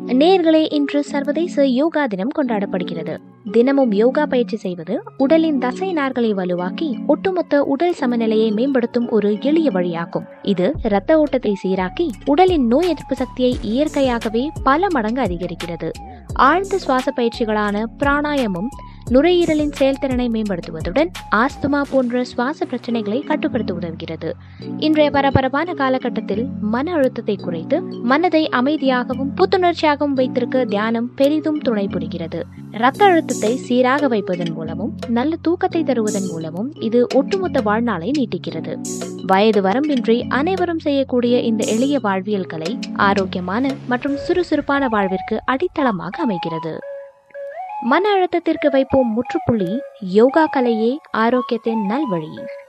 நேர்களே இன்று சர்வதேச யோகா தினம் கொண்டாடப்படுகிறது தினமும் யோகா பயிற்சி செய்வது உடலின் தசை நார்களை வலுவாக்கி ஒட்டுமொத்த உடல் சமநிலையை மேம்படுத்தும் ஒரு எளிய வழியாகும் இது இரத்த ஓட்டத்தை சீராக்கி உடலின் நோய் எதிர்ப்பு சக்தியை இயற்கையாகவே பல மடங்கு அதிகரிக்கிறது ஆழ்ந்த சுவாச பயிற்சிகளான பிராணாயமும் நுரையீரலின் செயல்திறனை மேம்படுத்துவதுடன் ஆஸ்துமா போன்ற சுவாச பிரச்சனைகளை கட்டுப்படுத்த உதவுகிறது இன்றைய பரபரப்பான காலகட்டத்தில் மன அழுத்தத்தை குறைத்து மனதை அமைதியாகவும் புத்துணர்ச்சியாகவும் வைத்திருக்க தியானம் பெரிதும் துணை புரிகிறது இரத்த அழுத்தத்தை சீராக வைப்பதன் மூலமும் நல்ல தூக்கத்தை தருவதன் மூலமும் இது ஒட்டுமொத்த வாழ்நாளை நீட்டிக்கிறது வயது வரம்பின்றி அனைவரும் செய்யக்கூடிய இந்த எளிய வாழ்வியல் கலை ஆரோக்கியமான மற்றும் சுறுசுறுப்பான வாழ்விற்கு அடித்தளமாக அமைகிறது மன அழுத்தத்திற்கு வைப்போம் முற்றுப்புள்ளி யோகா கலையே ஆரோக்கியத்தின் நல்வழி